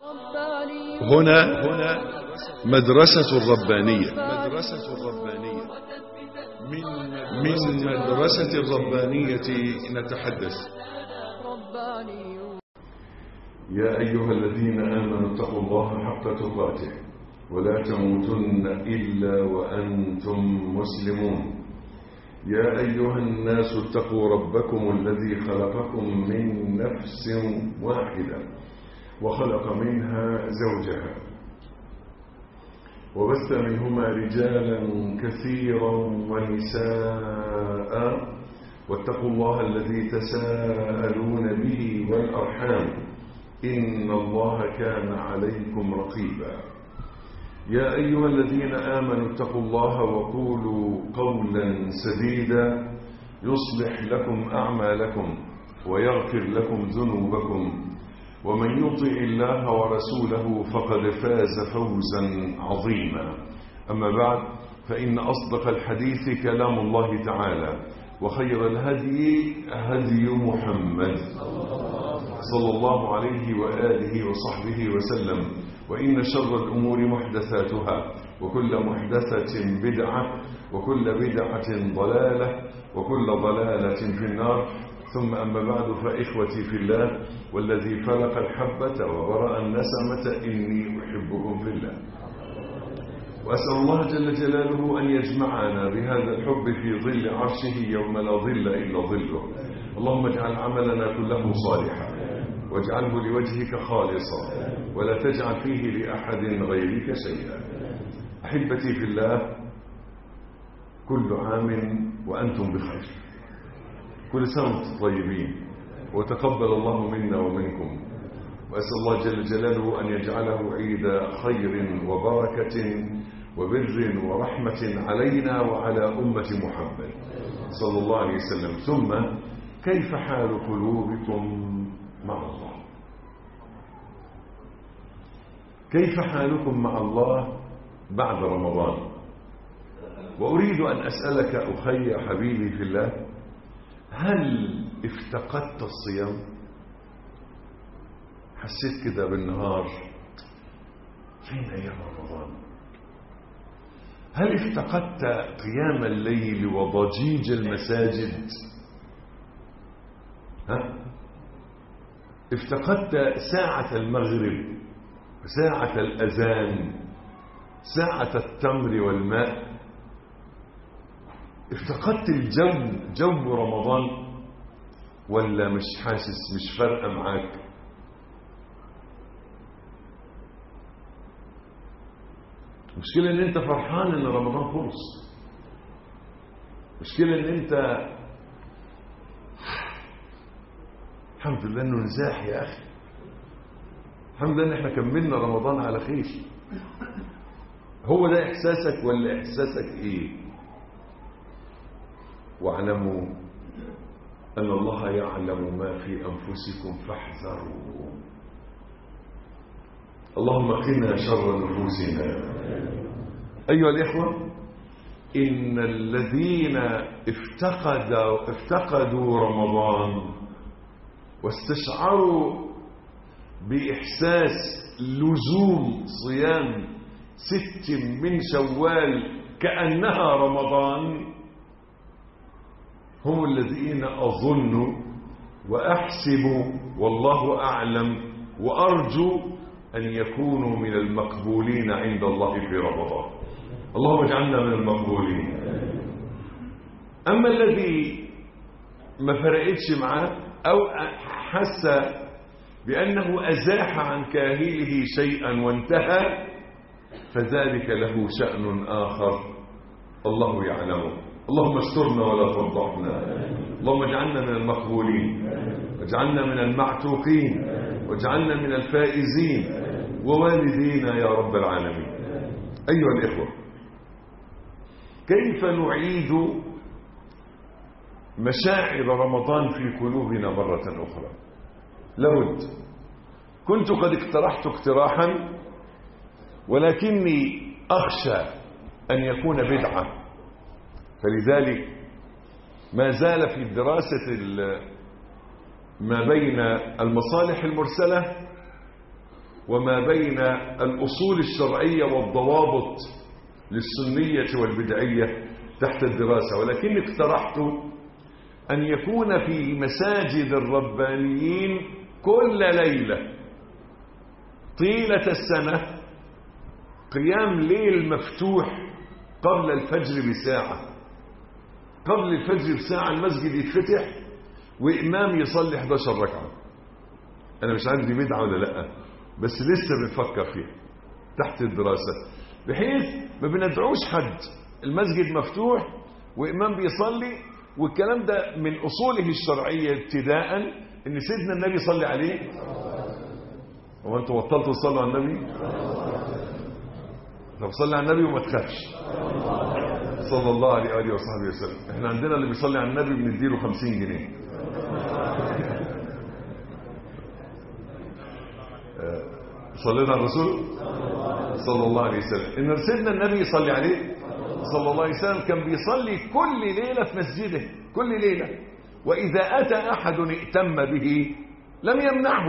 هنا هنا مدرسة الربانية مدرسة الربانية من من مدرسة الربانية نتحدث يا أيها الذين آمنوا اتقوا الله حق تقاته ولا تموتن إلا وأنتم مسلمون يا أيها الناس اتقوا ربكم الذي خلقكم من نفس واحدة وخلق منها زوجها وبث منهما رجالا كثيرا ونساء واتقوا الله الذي تساءلون به والأرحام إن الله كان عليكم رقيبا يا أيها الذين آمنوا اتقوا الله وقولوا قولا سديدا يصلح لكم أعمالكم ويغفر لكم ذنوبكم ومن يطع الله ورسوله فقد فاز فوزا عظيما أما بعد فإن أصدق الحديث كلام الله تعالى وخير الهدي هدي محمد صلى الله عليه وآله وصحبه وسلم وإن شر الأمور محدثاتها وكل محدثة بدعة وكل بدعة ضلالة وكل ضلالة في النار ثم أما بعد فإخوتي في الله والذي فلق الحبة وبرأ النسمة إني أحبكم في الله وأسأل الله جل جلاله أن يجمعنا بهذا الحب في ظل عرشه يوم لا ظل إلا ظله اللهم اجعل عملنا كله صالحا واجعله لوجهك خالصا ولا تجعل فيه لأحد غيرك شيئا أحبتي في الله كل عام وأنتم بخير كل سنة وانتم طيبين وتقبل الله منا ومنكم وأسأل الله جل جلاله أن يجعله عيد خير وبركة وبر ورحمة علينا وعلى أمة محمد صلى الله عليه وسلم ثم كيف حال قلوبكم مع الله كيف حالكم مع الله بعد رمضان وأريد أن أسألك أخي حبيبي في الله هل افتقدت الصيام حسيت كده بالنهار فين أيام رمضان هل افتقدت قيام الليل وضجيج المساجد ها؟ افتقدت ساعة المغرب ساعة الأذان ساعة التمر والماء افتقدت الجو جو رمضان ولا مش حاسس مش فارقه معاك المشكلة ان انت فرحان ان رمضان خلص المشكلة ان انت الحمد لله انه نزاح يا اخي الحمد لله ان احنا كملنا رمضان على خير هو ده احساسك ولا احساسك ايه واعلموا ان الله يعلم ما في انفسكم فاحذروا اللهم قنا شر نفوسنا ايها الاخوه ان الذين افتقدوا افتقدوا رمضان واستشعروا باحساس لزوم صيام ست من شوال كانها رمضان هم الذين اظن واحسب والله اعلم وارجو أن يكونوا من المقبولين عند الله في رمضان اللهم اجعلنا من المقبولين أما الذي ما فرقتش معاه أو حس بأنه أزاح عن كاهله شيئا وانتهى فذلك له شأن آخر الله يعلمه اللهم استرنا ولا تفضحنا اللهم اجعلنا من المقبولين واجعلنا من المعتوقين واجعلنا من الفائزين ووالدينا يا رب العالمين أيها الإخوة كيف نعيد مشاعر رمضان في قلوبنا مرة أخرى لابد كنت قد اقترحت اقتراحا ولكني أخشى أن يكون بدعة فلذلك ما زال في دراسة ما بين المصالح المرسلة وما بين الأصول الشرعية والضوابط للسنية والبدعية تحت الدراسة ولكني اقترحت أن يكون في مساجد الربانيين كل ليلة طيلة السنة قيام ليل مفتوح قبل الفجر بساعة قبل الفجر بساعة المسجد يتفتح وإمام يصلي 11 ركعة أنا مش عارف دي بدعة ولا لأ بس لسه بنفكر فيها تحت الدراسة بحيث ما بندعوش حد المسجد مفتوح وإمام بيصلي والكلام ده من أصوله الشرعية ابتداء إن سيدنا النبي صلي عليه هو أنتوا بطلتوا تصلوا على النبي؟ طب صلي على النبي وما تخافش صلى الله عليه وآله وصحبه وسلم احنا عندنا اللي بيصلي على النبي بنديله 50 جنيه صليت على الرسول صلى الله عليه وسلم ان سيدنا النبي يصلي عليه صلى الله عليه وسلم كان بيصلي كل ليلة في مسجده كل ليلة وإذا أتى أحد ائتم به لم يمنعه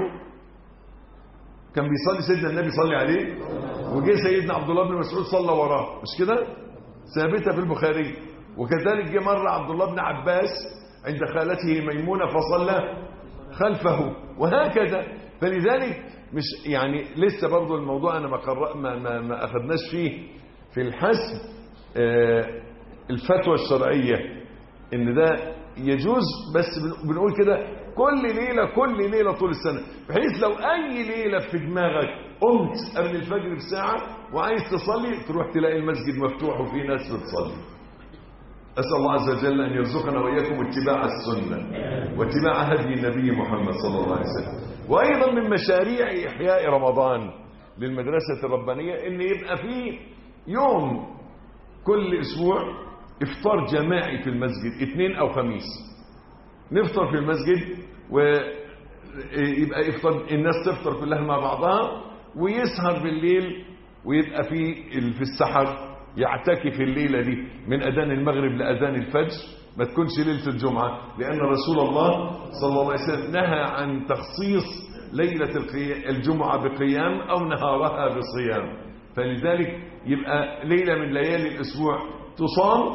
كان بيصلي سيدنا النبي صلي عليه وجه سيدنا عبد الله بن مسعود صلى وراه مش كده ثابتة في البخاري وكذلك جه مرة عبد الله بن عباس عند خالته ميمونة فصلى خلفه وهكذا فلذلك مش يعني لسه برضو الموضوع انا ما قرأ ما, ما, ما اخذناش فيه في الحسم آه الفتوى الشرعية ان ده يجوز بس بنقول كده كل ليلة كل ليلة طول السنة بحيث لو اي ليلة في دماغك قمت قبل الفجر بساعة وعايز تصلي تروح تلاقي المسجد مفتوح وفي ناس بتصلي أسأل الله عز وجل أن يرزقنا وإياكم اتباع السنة واتباع هدي النبي محمد صلى الله عليه وسلم وأيضا من مشاريع إحياء رمضان للمدرسة الربانية أن يبقى فيه يوم كل أسبوع إفطار جماعي في المسجد اثنين أو خميس نفطر في المسجد ويبقى إفطار الناس تفطر كلها مع بعضها ويسهر بالليل ويبقى في في السحر يعتكف الليلة دي من أذان المغرب لأذان الفجر ما تكونش ليلة الجمعة لأن رسول الله صلى الله عليه وسلم نهى عن تخصيص ليلة الجمعة بقيام أو نهارها بصيام فلذلك يبقى ليلة من ليالي الأسبوع تصام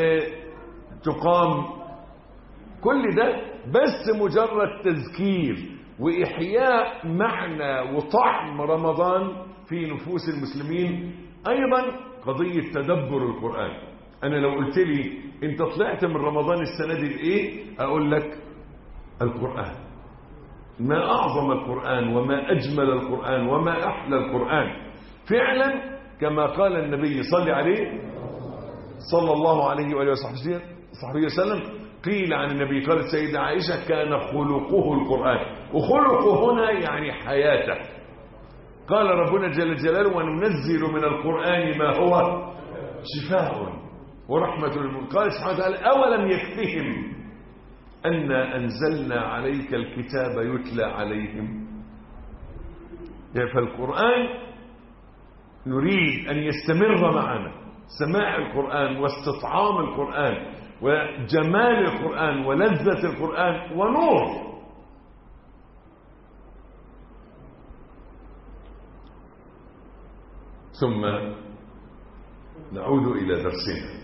وتقام كل ده بس مجرد تذكير وإحياء معنى وطعم رمضان في نفوس المسلمين أيضا قضية تدبر القرآن أنا لو قلت لي أنت طلعت من رمضان السنة دي بإيه أقول لك القرآن ما أعظم القرآن وما أجمل القرآن وما أحلى القرآن فعلا كما قال النبي صلى عليه صلى الله عليه وآله وصحبه وسلم قيل عن النبي قالت سيدة عائشة كان خلقه القرآن وخلقه هنا يعني حياته قال ربنا جل جلاله وننزل من القرآن ما هو شفاء ورحمة للمؤمنين قال سبحانه وتعالى أولم يكفهم أنا أنزلنا عليك الكتاب يتلى عليهم فالقرآن نريد أن يستمر معنا سماع القرآن واستطعام القرآن وجمال القرآن ولذة القرآن ونور ثم نعود إلى درسنا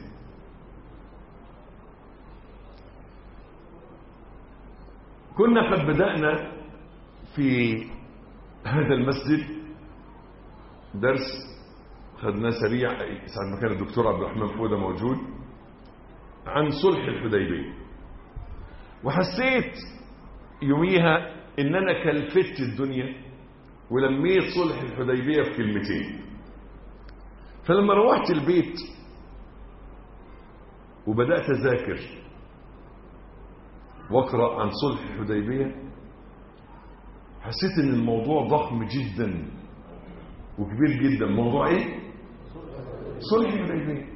كنا قد بدأنا في هذا المسجد درس خدناه سريع ساعة ما كان الدكتور عبد الرحمن فودة موجود عن صلح الحديبية وحسيت يوميها ان انا كلفت الدنيا ولميت صلح الحديبية في كلمتين فلما روحت البيت وبدأت أذاكر واقرأ عن صلح الحديبية حسيت ان الموضوع ضخم جدا وكبير جدا موضوع ايه صلح الحديبية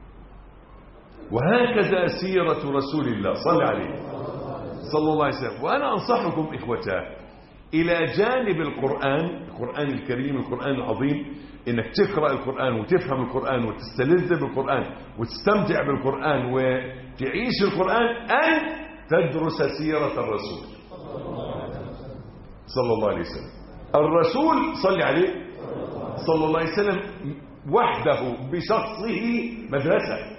وهكذا سيرة رسول الله صلى عليه صلى الله عليه وسلم وأنا أنصحكم إخوتاه إلى جانب القرآن القرآن الكريم القرآن العظيم إنك تقرأ القرآن وتفهم القرآن وتستلذ بالقرآن وتستمتع بالقرآن وتعيش القرآن أن تدرس سيرة الرسول صلى الله عليه وسلم الرسول صلى عليه صلى الله عليه وسلم وحده بشخصه مدرسة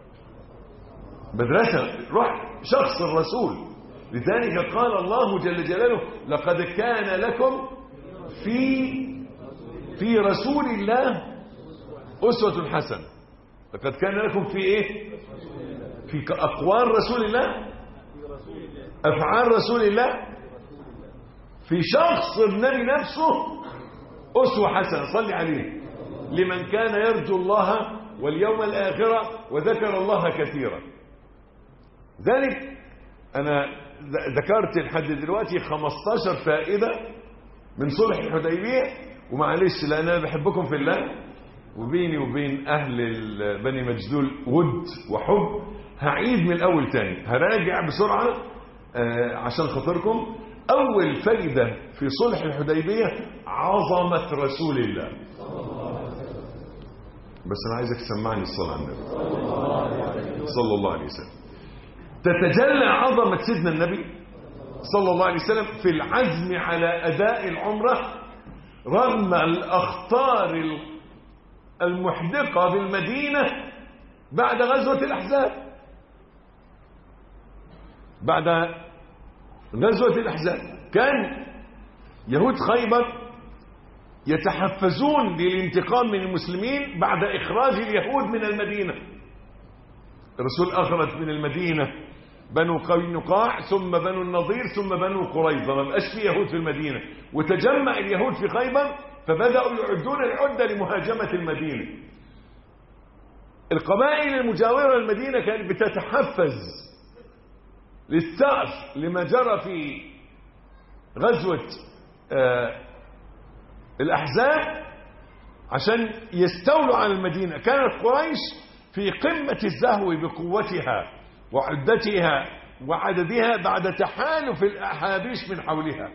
مدرسة روح شخص الرسول لذلك قال الله جل جلاله لقد كان لكم في في رسول الله أسوة حسنة لقد كان لكم في ايه في أقوال رسول الله أفعال رسول الله في شخص النبي نفسه أسوة حسنة صلي عليه لمن كان يرجو الله واليوم الآخرة وذكر الله كثيرا ذلك أنا ذكرت لحد دلوقتي 15 فائدة من صلح الحديبية ومعلش لأن أنا بحبكم في الله وبيني وبين أهل بني مجدول ود وحب هعيد من الأول تاني هراجع بسرعة عشان خاطركم أول فايدة في صلح الحديبية عظمة رسول الله بس أنا عايزك تسمعني الصلاة على النبي صلى الله عليه وسلم تتجلى عظمة سيدنا النبي صلى الله عليه وسلم في العزم على أداء العمرة رغم الأخطار المحدقة بالمدينة بعد غزوة الأحزاب بعد غزوة الأحزاب كان يهود خيبر يتحفزون للانتقام من المسلمين بعد إخراج اليهود من المدينة الرسول أخرج من المدينة بنو قينقاع ثم بنو النضير ثم بنو قريظة ما بقاش في يهود في المدينة وتجمع اليهود في خيبر فبدأوا يعدون العدة لمهاجمة المدينة القبائل المجاورة للمدينة كانت بتتحفز للثأر لما جرى في غزوة آه الأحزاب عشان يستولوا على المدينة كانت قريش في قمة الزهو بقوتها وعدتها وعددها بعد تحالف الأحابيش من حولها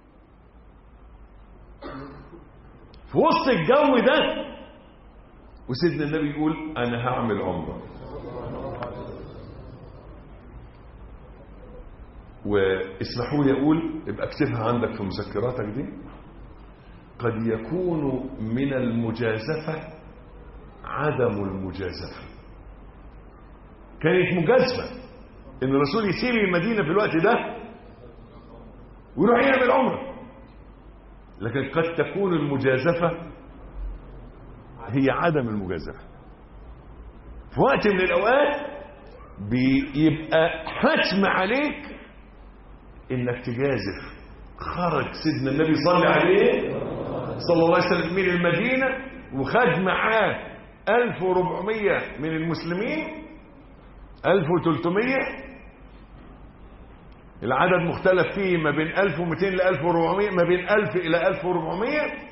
في وسط الجو ده وسيدنا النبي يقول أنا هعمل عمره واسمحوا لي أقول ابقى اكتبها عندك في مذكراتك دي قد يكون من المجازفة عدم المجازفة كانت مجازفة ان الرسول يسير المدينة في الوقت ده ويروح يعمل عمره لكن قد تكون المجازفة هي عدم المجازفة في وقت من الأوقات بيبقى حتم عليك انك تجازف خرج سيدنا النبي صلى عليه صلى الله عليه وسلم من المدينة وخد معاه 1400 من المسلمين 1300 العدد مختلف فيه ما بين 1200 ل 1400 ما بين 1000 إلى 1400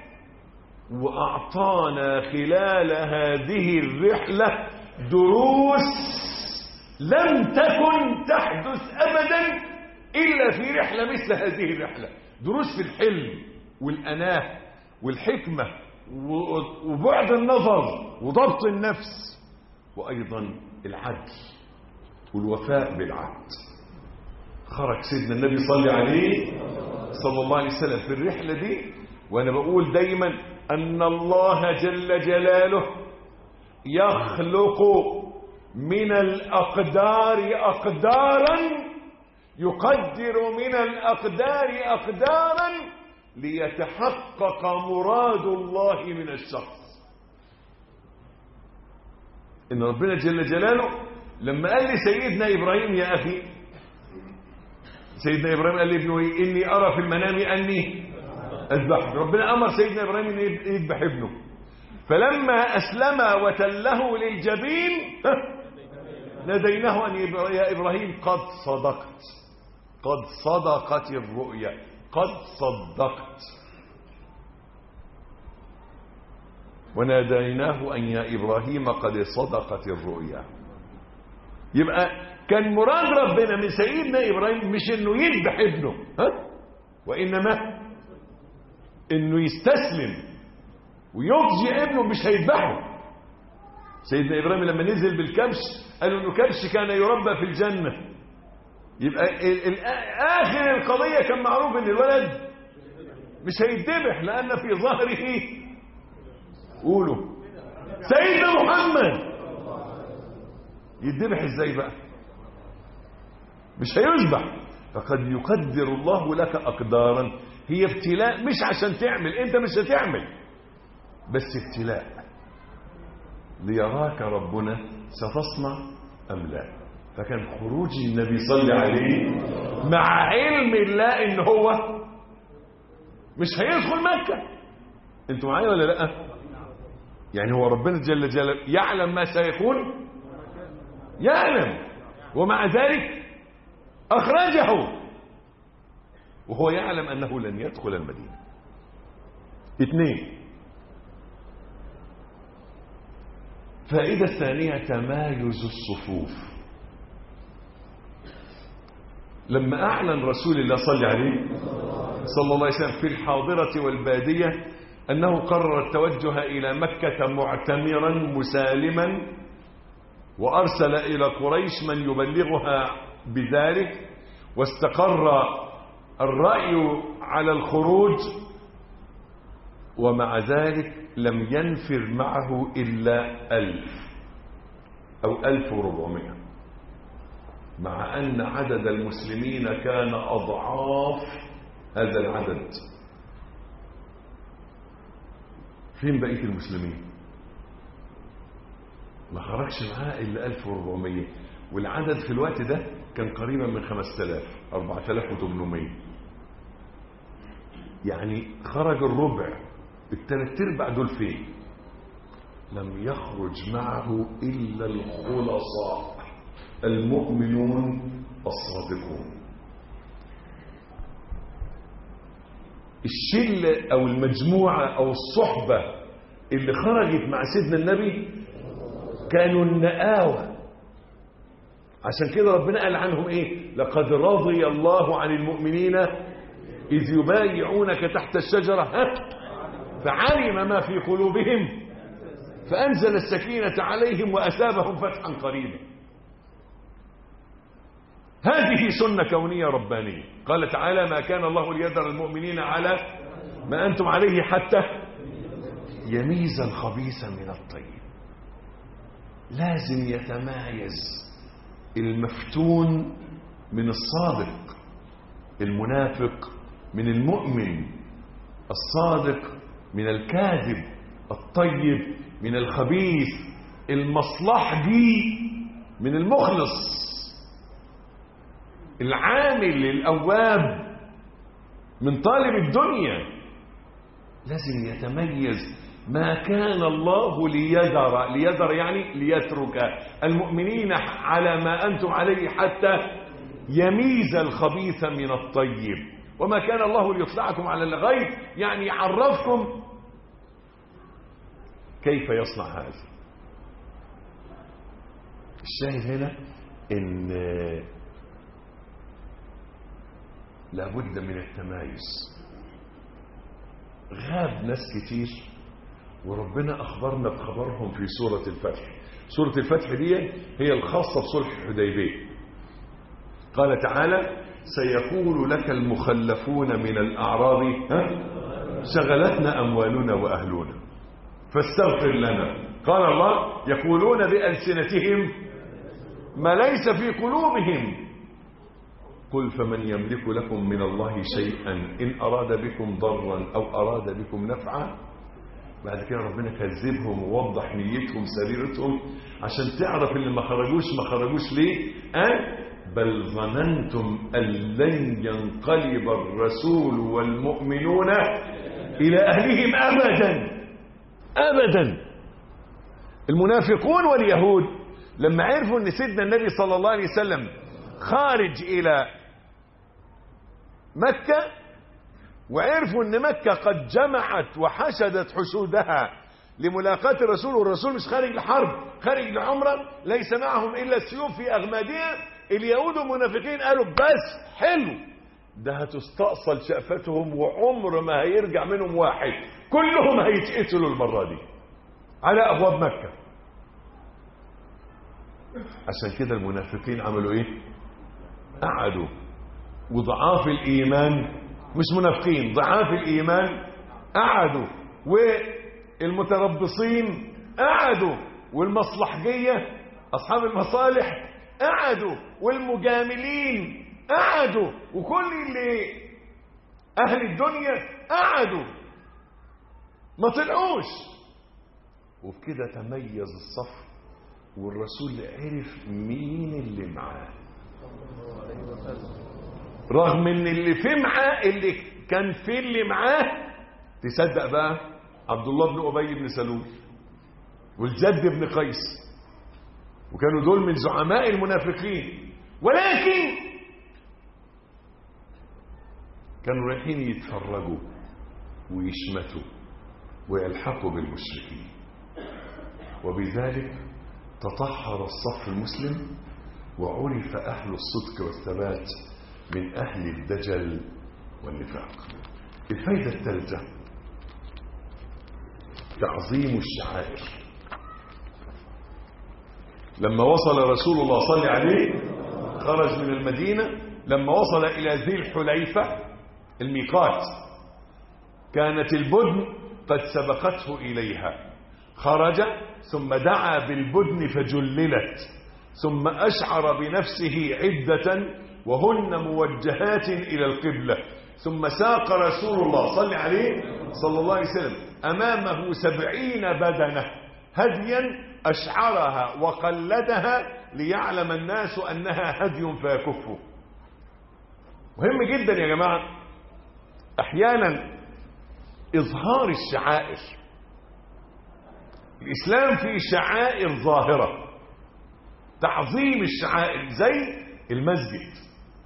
وأعطانا خلال هذه الرحلة دروس لم تكن تحدث أبدا إلا في رحلة مثل هذه الرحلة دروس في الحلم والأناه والحكمة وبعد النظر وضبط النفس وأيضا العدل والوفاء بالعهد خرج سيدنا النبي صلى عليه صلى الله عليه وسلم في الرحلة دي وأنا بقول دايما أن الله جل جلاله يخلق من الأقدار أقدارا يقدر من الأقدار أقدارا ليتحقق مراد الله من الشخص إن ربنا جل جلاله لما قال لسيدنا إبراهيم يا أخي سيدنا إبراهيم قال لابنه إني أرى في المنام أني أذبح ربنا أمر سيدنا إبراهيم أن يذبح ابنه فلما أسلم وتله للجبين ناديناه أن يا إبراهيم قد صدقت قد صدقت الرؤيا قد صدقت وناديناه أن يا إبراهيم قد صدقت الرؤيا يبقى كان مراد ربنا من سيدنا إبراهيم مش انه يذبح ابنه ها؟ وإنما انه يستسلم ويفجي ابنه مش هيذبحه سيدنا إبراهيم لما نزل بالكبش قالوا انه كبش كان يربى في الجنة يبقى ال ال آخر القضية كان معروف ان الولد مش هيتذبح لأن في ظهره قولوا سيدنا محمد يتذبح ازاي بقى مش هيذبح فقد يقدر الله لك أقدارا هي ابتلاء مش عشان تعمل انت مش هتعمل بس ابتلاء ليراك ربنا ستصنع أم لا فكان خروج النبي صلى عليه مع علم الله ان هو مش هيدخل مكة انتوا معايا ولا لا يعني هو ربنا جل جلاله يعلم ما سيكون يعلم ومع ذلك أخرجه وهو يعلم أنه لن يدخل المدينة اثنين فائدة الثانية تمايز الصفوف لما أعلن رسول الله صلى عليه صلى الله عليه وسلم في الحاضرة والبادية أنه قرر التوجه إلى مكة معتمرا مسالما وأرسل إلى قريش من يبلغها بذلك واستقر الرأي على الخروج ومع ذلك لم ينفر معه إلا ألف أو ألف وربعمائة مع أن عدد المسلمين كان أضعاف هذا العدد فين بقية المسلمين ما خرجش معاه إلا 1400 والعدد في الوقت ده كان قريبا من 5000 4800 يعني خرج الربع الثلاث ارباع دول فين لم يخرج معه إلا الخلصاء المؤمنون الصادقون الشلة أو المجموعة أو الصحبة اللي خرجت مع سيدنا النبي كانوا النآوة عشان كده ربنا قال عنهم ايه لقد رضي الله عن المؤمنين إذ يبايعونك تحت الشجرة ها فعلم ما في قلوبهم فأنزل السكينة عليهم وأثابهم فتحا قريبا هذه سنة كونية ربانية قال تعالى ما كان الله ليذر المؤمنين على ما أنتم عليه حتى يميز الخبيث من الطيب لازم يتمايز المفتون من الصادق المنافق من المؤمن الصادق من الكاذب الطيب من الخبيث المصلحجي من المخلص العامل الأواب من طالب الدنيا لازم يتميز ما كان الله ليذر ليذر يعني ليترك المؤمنين على ما أنتم عليه حتى يميز الخبيث من الطيب وما كان الله ليطلعكم على الغيب يعني يعرفكم كيف يصنع هذا الشاهد هنا ان لابد من التمايز غاب ناس كتير وربنا أخبرنا بخبرهم في سورة الفتح سورة الفتح دي هي الخاصة بصلح الحديبية قال تعالى سيقول لك المخلفون من الأعراب ها شغلتنا أموالنا وأهلنا فاستغفر لنا قال الله يقولون بألسنتهم ما ليس في قلوبهم قل فمن يملك لكم من الله شيئا إن أراد بكم ضرا أو أراد بكم نفعا بعد كده ربنا كذبهم ووضح نيتهم سريرتهم عشان تعرف اللي ما خرجوش ما خرجوش ليه قال بل ظننتم أن لن ينقلب الرسول والمؤمنون إلى أهلهم أبدا أبدا المنافقون واليهود لما عرفوا أن سيدنا النبي صلى الله عليه وسلم خارج إلى مكة وعرفوا أن مكة قد جمعت وحشدت حشودها لملاقاة الرسول والرسول مش خارج لحرب خارج لعمرة ليس معهم إلا السيوف في أغمادها اليهود والمنافقين قالوا بس حلو ده هتستأصل شأفتهم وعمر ما هيرجع منهم واحد كلهم هيتقتلوا المرة دي على أبواب مكة عشان كده المنافقين عملوا ايه قعدوا وضعاف الإيمان مش منافقين ضعاف الإيمان قعدوا والمتربصين قعدوا والمصلحجية أصحاب المصالح قعدوا والمجاملين قعدوا وكل اللي أهل الدنيا قعدوا ما طلعوش وبكده تميز الصف والرسول عرف مين اللي معاه رغم ان اللي في معاه اللي كان في اللي معاه تصدق بقى عبد الله بن ابي بن سلول والجد بن قيس وكانوا دول من زعماء المنافقين ولكن كانوا رايحين يتفرجوا ويشمتوا ويلحقوا بالمشركين وبذلك تطهر الصف المسلم وعرف أهل الصدق والثبات من أهل الدجل والنفاق الفايدة الثالثة تعظيم الشعائر لما وصل رسول الله صلى عليه خرج من المدينة لما وصل إلى ذي الحليفة الميقات كانت البدن قد سبقته إليها خرج ثم دعا بالبدن فجللت ثم أشعر بنفسه عدة وهن موجهات إلى القبلة ثم ساق رسول الله صلى عليه صلى الله عليه وسلم أمامه سبعين بدنة هديا أشعرها وقلدها ليعلم الناس أنها هدي فيكفه مهم جدا يا جماعة أحيانا إظهار الشعائر الإسلام فيه شعائر ظاهرة تعظيم الشعائر زي المسجد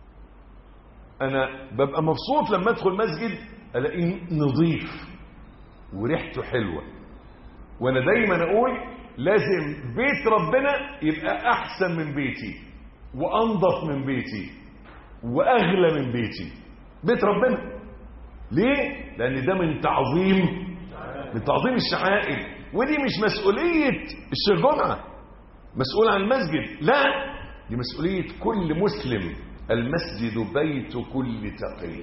أنا ببقى مبسوط لما أدخل مسجد ألاقيه نظيف وريحته حلوة وأنا دايما أقول لازم بيت ربنا يبقى أحسن من بيتي وأنظف من بيتي وأغلى من بيتي بيت ربنا ليه؟ لأن ده من تعظيم من تعظيم الشعائر ودي مش مسؤولية الشيخ جمعة مسؤول عن المسجد لا دي مسؤولية كل مسلم المسجد بيت كل تقي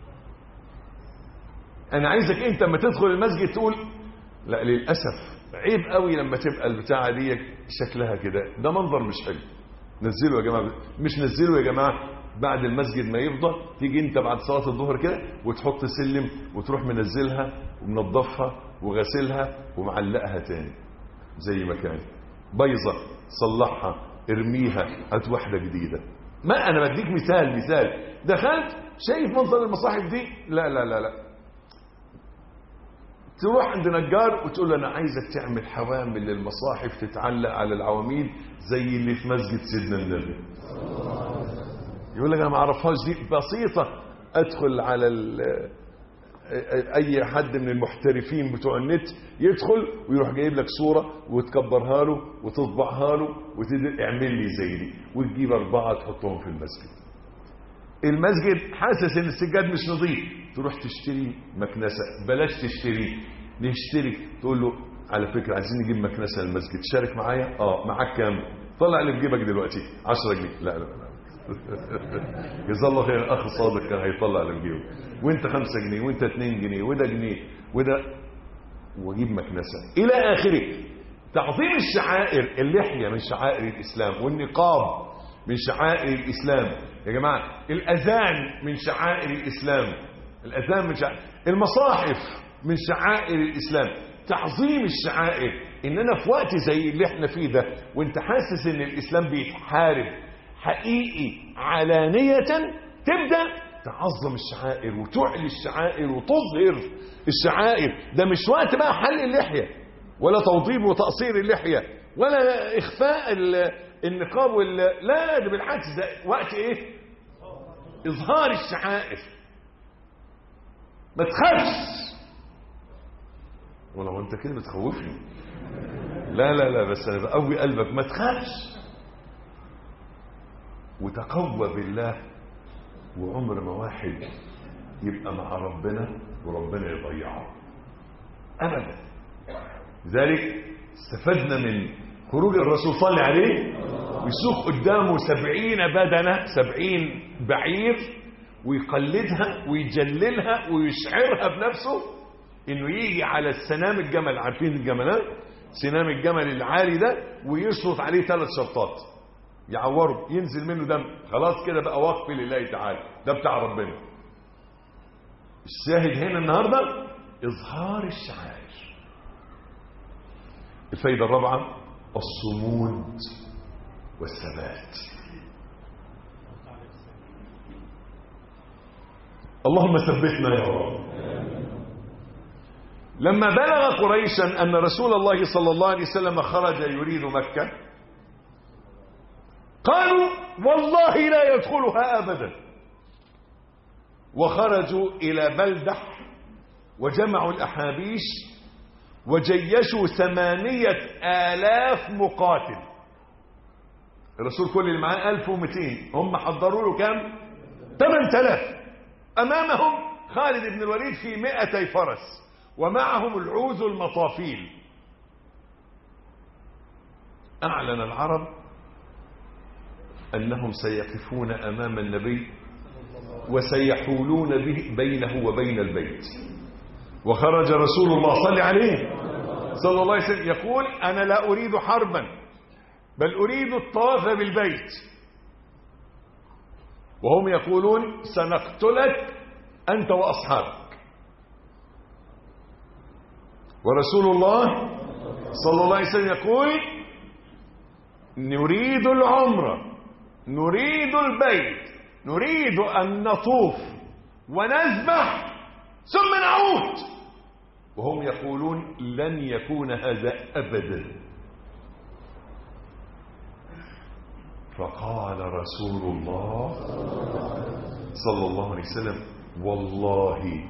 أنا عايزك أنت لما تدخل المسجد تقول لا للأسف عيب قوي لما تبقى البتاعة دي شكلها كده ده منظر مش حلو نزلوا يا جماعة مش نزلوا يا جماعة بعد المسجد ما يفضى تيجي انت بعد صلاة الظهر كده وتحط سلم وتروح منزلها ومنظفها وغسلها ومعلقها تاني زي ما كان بيضة صلحها ارميها هات واحدة جديدة ما انا بديك مثال مثال دخلت شايف منظر المصاحف دي لا لا لا لا تروح عند نجار وتقول له انا عايزك تعمل حوامل للمصاحف تتعلق على العواميد زي اللي في مسجد سيدنا النبي يقول لك انا ما اعرفهاش دي بسيطه ادخل على اي حد من المحترفين بتوع النت يدخل ويروح جايب لك صوره وتكبرها له وتطبعها له وتقول اعمل لي زي دي وتجيب اربعه تحطهم في المسجد المسجد حاسس ان السجاد مش نظيف تروح تشتري مكنسه بلاش تشتري نشتري تقول له على فكره عايزين نجيب مكنسه للمسجد شارك معايا اه معاك كام طلع اللي في جيبك دلوقتي 10 جنيه لا لا لا جزاه الله خير الاخ صادق كان هيطلع اللي في جيبه وانت 5 جنيه وانت 2 جنيه وده جنيه وده واجيب مكنسه الى اخره تعظيم الشعائر اللحيه من شعائر الاسلام والنقاب من شعائر الاسلام يا جماعه الاذان من شعائر الاسلام الاذان من شعائر المصاحف من شعائر الاسلام تعظيم الشعائر اننا في وقت زي اللي احنا فيه ده وانت حاسس ان الاسلام بيتحارب حقيقي علانية تبدأ تعظم الشعائر وتعلي الشعائر وتظهر الشعائر ده مش وقت بقى حل اللحية ولا توضيب وتقصير اللحية ولا إخفاء النقاب ولا لا ده بالعكس ده وقت إيه إظهار الشعائر ما تخافش ولو انت كده بتخوفني لا لا لا بس انا بقوي قلبك ما تخافش وتقوى بالله وعمر ما واحد يبقى مع ربنا وربنا يضيعه ابدا لذلك استفدنا من خروج الرسول صلى عليه ويسوق قدامه سبعين بدنة سبعين بعير ويقلدها ويجللها ويشعرها بنفسه انه يجي على السنام الجمل عارفين الجملات سنام الجمل العالي ده ويشرط عليه ثلاث شرطات يعوره ينزل منه دم خلاص كده بقى وقف لله تعالى ده بتاع ربنا الشاهد هنا النهارده اظهار الشعائر الفايده الرابعه الصمود والثبات اللهم ثبتنا يا رب لما بلغ قريشا أن رسول الله صلى الله عليه وسلم خرج يريد مكة قالوا والله لا يدخلها أبدا وخرجوا إلى بلدح وجمعوا الأحابيش وجيشوا ثمانية آلاف مقاتل الرسول كل اللي معاه 1200 هم حضروا له كام 8000 أمامهم خالد بن الوليد في 200 فرس ومعهم العوز المطافيل أعلن العرب أنهم سيقفون أمام النبي وسيحولون به بينه وبين البيت وخرج رسول الله صلى عليه صلى الله عليه وسلم يقول أنا لا أريد حربا بل أريد الطواف بالبيت وهم يقولون سنقتلك أنت وأصحابك ورسول الله صلى الله عليه وسلم يقول نريد العمرة نريد البيت نريد أن نطوف ونذبح ثم نعود وهم يقولون لن يكون هذا أبدا فقال رسول الله صلى الله عليه وسلم والله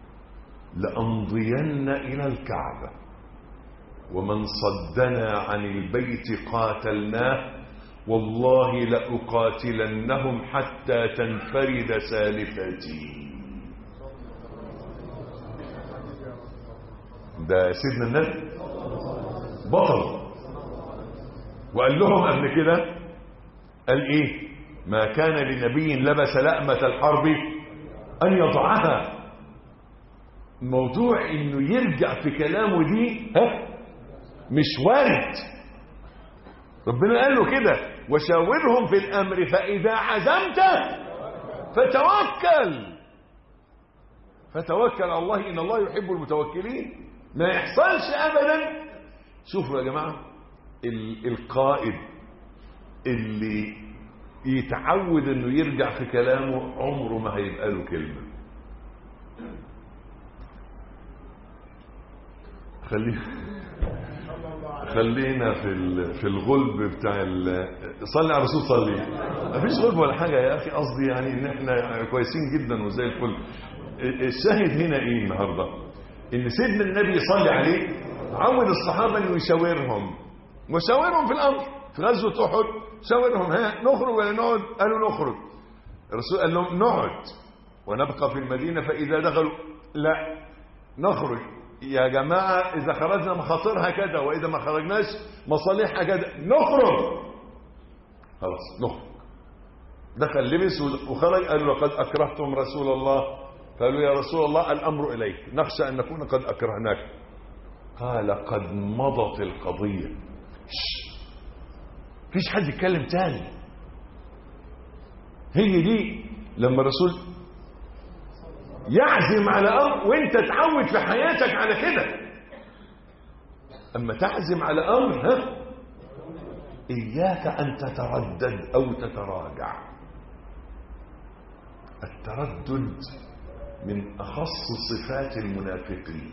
لأمضين إلى الكعبة ومن صدنا عن البيت قاتلناه والله لأقاتلنهم حتى تنفرد سالفتي ده سيدنا النبي بطل وقال لهم قبل كده قال ايه ما كان لنبي لبس لأمة الحرب أن يضعها موضوع انه يرجع في كلامه دي ها مش وارد ربنا قال له كده وشاورهم في الامر فاذا عزمت فتوكل فتوكل على الله ان الله يحب المتوكلين ما يحصلش ابدا شوفوا يا جماعه ال- القائد اللي يتعود انه يرجع في كلامه عمره ما هيبقى له كلمه خلينا خلينا في ال- في الغلب بتاع ال- صلي على الرسول صلي مفيش غلب ولا حاجه يا اخي قصدي يعني ان احنا كويسين جدا وزي الفل الشاهد هنا ايه النهارده ان سيدنا النبي صلى عليه عود الصحابه انه يشاورهم وشاورهم في الامر في غزوه احد شاورهم ها نخرج ولا نقعد قالوا نخرج الرسول قال لهم نقعد ونبقى في المدينه فاذا دخلوا لا نخرج يا جماعة إذا خرجنا مخاطرها كذا وإذا ما خرجناش مصالحها كذا نخرج خلاص نخرج دخل لبس وخرج قالوا لقد أكرهتم رسول الله قالوا يا رسول الله الأمر إليك نخشى أن نكون قد أكرهناك قال قد مضت القضية شش. فيش حد يتكلم تاني هي دي لما الرسول يعزم على امر وانت تعود في حياتك على كده اما تعزم على امر ها اياك ان تتردد او تتراجع التردد من اخص صفات المنافقين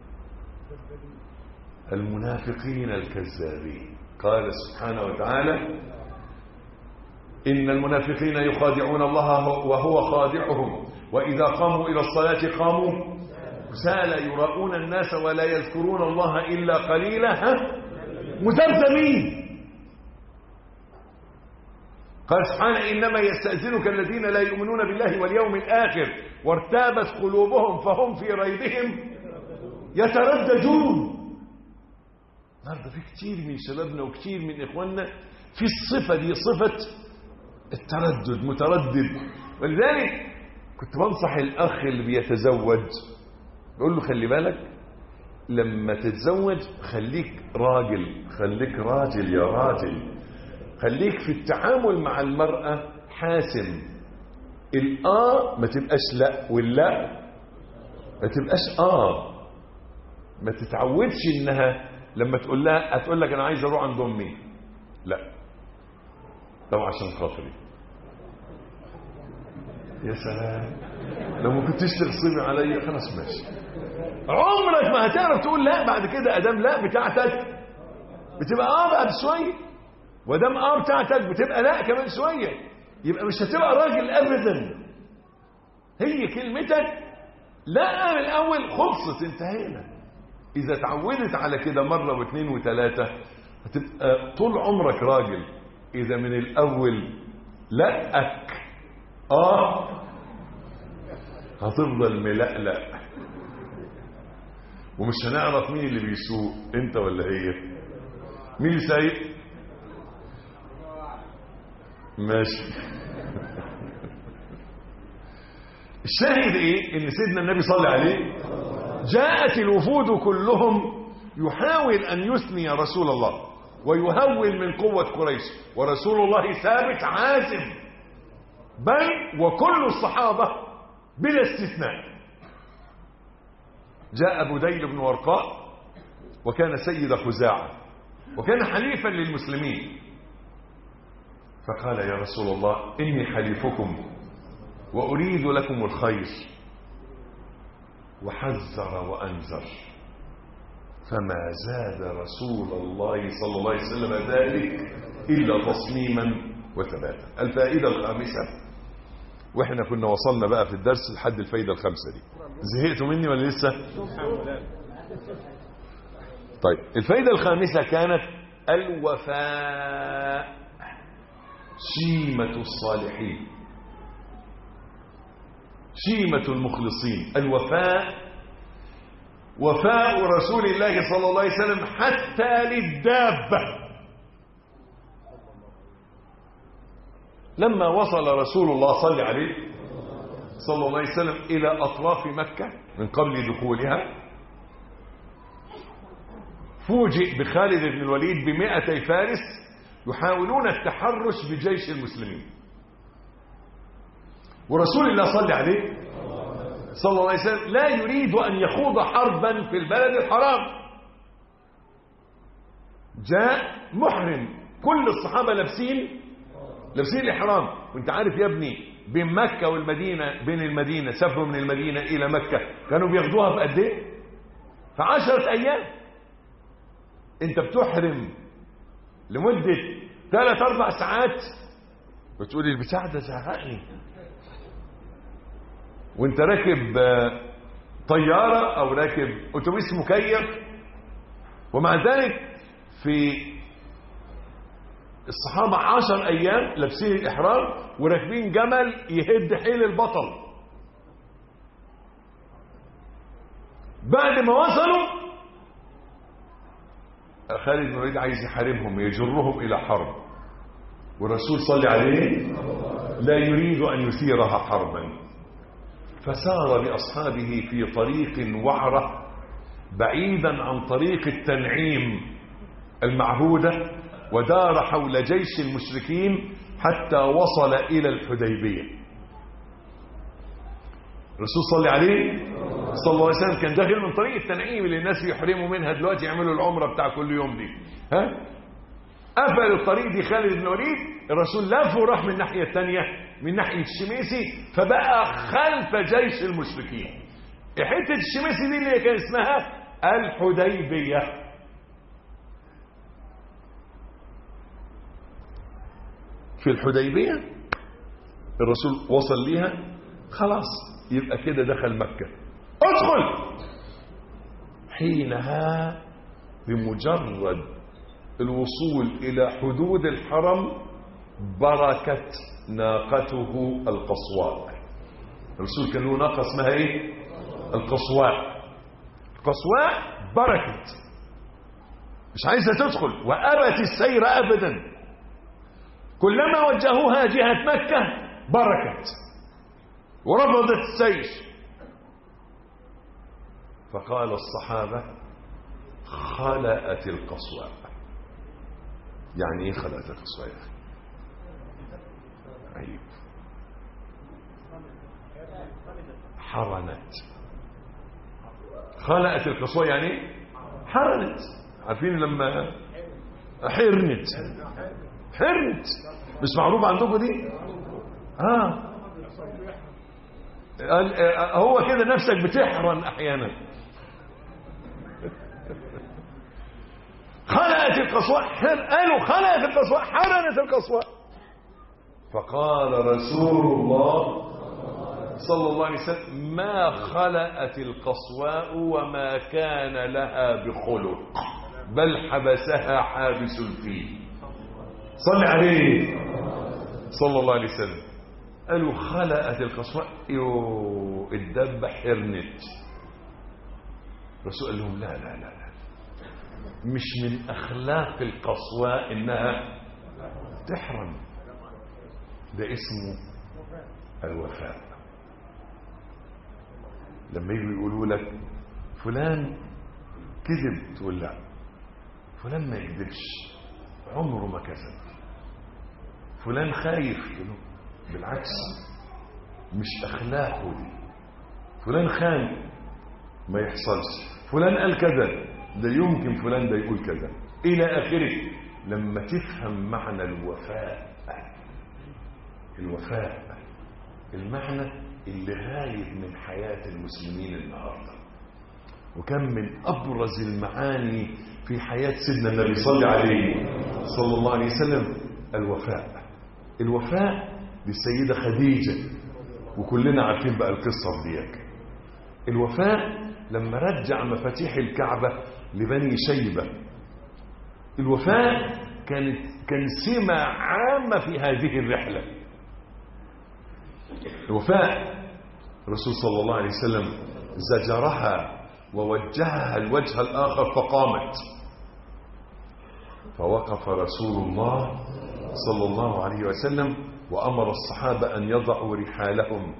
المنافقين الكذابين قال سبحانه وتعالى إن المنافقين يخادعون الله وهو خادعهم وإذا قاموا إلى الصلاة قاموا كسالى يراؤون الناس ولا يذكرون الله إلا قليلا ها مذبذبين قال سبحانه إنما يستأذنك الذين لا يؤمنون بالله واليوم الآخر وارتابت قلوبهم فهم في ريبهم يترددون النهارده في كتير من شبابنا وكتير من إخواننا في الصفة دي صفة التردد متردد ولذلك كنت بنصح الأخ اللي بيتزوج بقول له خلي بالك لما تتزوج خليك راجل خليك راجل يا راجل خليك في التعامل مع المرأة حاسم الآ ما تبقاش لا واللا ما تبقاش آه ما تتعودش إنها لما تقول لها هتقول لك أنا عايز أروح عند أمي لا طب عشان خاطري يا سلام لو ما كنتش تغصبي عليا خلاص ماشي عمرك ما هتعرف تقول لا بعد كده ادام لا بتاعتك بتبقى اه بعد شويه ودام اه بتاعتك بتبقى لا كمان شويه يبقى مش هتبقى راجل ابدا هي كلمتك لا من الاول خلصت انتهينا اذا اتعودت على كده مره واثنين وثلاثه هتبقى طول عمرك راجل اذا من الاول لأك اه هتفضل ملقلق ومش هنعرف مين اللي بيسوق انت ولا هي مين اللي سايق ماشي الشاهد ايه ان سيدنا النبي صلى عليه جاءت الوفود كلهم يحاول ان يثني رسول الله ويهول من قوة قريش ورسول الله ثابت عازم بل وكل الصحابة بلا استثناء جاء بديل بن ورقاء وكان سيد خزاعة وكان حليفا للمسلمين فقال يا رسول الله إني حليفكم وأريد لكم الخير وحذر وأنذر فما زاد رسول الله صلى الله عليه وسلم ذلك إلا تصميما وثباتا الفائدة الخامسة واحنا كنا وصلنا بقى في الدرس لحد الفايدة الخامسة دي زهقتوا مني ولا لسه طيب الفايدة الخامسة كانت الوفاء شيمة الصالحين شيمة المخلصين الوفاء وفاء رسول الله صلى الله عليه وسلم حتى للدابة لما وصل رسول الله صلى عليه صلى الله عليه وسلم إلى أطراف مكة من قبل دخولها فوجئ بخالد بن الوليد بمئتي فارس يحاولون التحرش بجيش المسلمين ورسول الله صلى عليه صلى الله عليه وسلم لا يريد أن يخوض حربا في البلد الحرام جاء محرم كل الصحابة لابسين لابسين الإحرام وانت عارف يا ابني بين مكة والمدينة بين المدينة سافروا من المدينة إلى مكة كانوا بياخدوها في قد ايه في عشرة أيام انت بتحرم لمدة ثلاث أربع ساعات وتقول لي البتاع ده زهقني وانت راكب طيارة او راكب اتوبيس مكيف ومع ذلك في الصحابة عشر ايام لابسين الاحرام وراكبين جمل يهد حيل البطل بعد ما وصلوا خالد بن الوليد عايز يحاربهم يجرهم الى حرب والرسول صلى عليه لا يريد ان يثيرها حربا فسار بأصحابه في طريق وعرة بعيدا عن طريق التنعيم المعهودة ودار حول جيش المشركين حتى وصل إلى الحديبية الرسول صلى عليه صلى الله عليه وسلم كان داخل من طريق التنعيم اللي الناس بيحرموا منها دلوقتي يعملوا العمرة بتاع كل يوم دي ها قفل الطريق دي خالد بن الوليد الرسول لف وراح من الناحية الثانية من ناحية الشميسي فبقى خلف جيش المشركين حتة الشميسي دي اللي كان اسمها الحديبية في الحديبية الرسول وصل ليها خلاص يبقى كده دخل مكة ادخل حينها بمجرد الوصول إلى حدود الحرم بركت ناقته القصواء الرسول كان له ناقة اسمها ايه القصواء القصواء بركت مش عايزة تدخل وأبت السير أبدا كلما وجهوها جهة مكة بركت ورفضت السيف فقال الصحابة خلأت القصواء يعني ايه خلأت القصواء يا أخي عيب حرنت خلأت القصواء يعني حرنت عارفين لما حرنت حرنت مش معروف عندكم دي اه قال- آه، هو كده نفسك بتحرن احيانا خلقت القصواء حر... قالوا خلقت القصواء حرنت القصواء فقال رسول الله صلى الله عليه وسلم ما خلقت القصواء وما كان لها بخلق بل حبسها حابس الفيل صل عليه صلى الله عليه وسلم قالوا خلقت القصواء يو الدبة حرنت الرسول قال لهم لا لا لا لا مش من أخلاق القصواء إنها تحرم ده اسمه الوفاء لما يجوا يقولوا لك فلان كذب تقول لا فلان ما يكذبش عمره ما كذب فلان خايف تقول له بالعكس مش اخلاقه دي فلان خان ما يحصلش فلان قال كذا ده يمكن فلان ده يقول كذا الى اخره لما تفهم معنى الوفاء الوفاء المعنى اللي غايب من حياة المسلمين النهاردة وكم من أبرز المعاني في حياة سيدنا النبي صلى عليه صلى الله عليه وسلم الوفاء الوفاء للسيدة خديجة وكلنا عارفين بقى القصة ديك الوفاء لما رجع مفاتيح الكعبة لبني شيبة الوفاء كانت كان سمة عامة في هذه الرحلة الوفاء الرسول صلى الله عليه وسلم زجرها ووجهها الوجه الآخر فقامت فوقف رسول الله صلى الله عليه وسلم وأمر الصحابة أن يضعوا رحالهم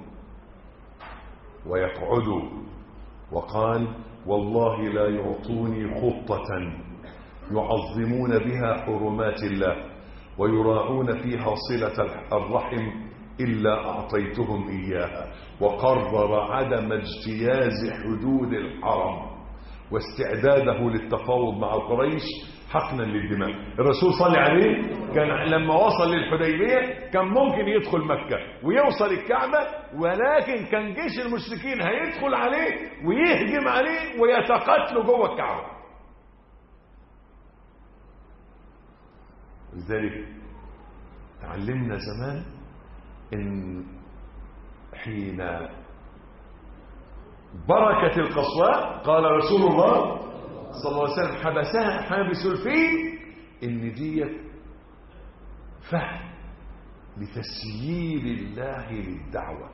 ويقعدوا وقال والله لا يعطوني خطة يعظمون بها حرمات الله ويراعون فيها صلة الرحم إلا أعطيتهم إياها وقرر عدم اجتياز حدود الحرم واستعداده للتفاوض مع قريش حقنا للدماء الرسول صلى عليه كان لما وصل للحديبية كان ممكن يدخل مكة ويوصل الكعبة ولكن كان جيش المشركين هيدخل عليه ويهجم عليه ويتقاتلوا جوه الكعبة لذلك تعلمنا زمان ان حين بركة القصواء قال رسول الله صلى الله عليه وسلم حبسها حابس الفيل ان ديت فهم لتسيير الله للدعوة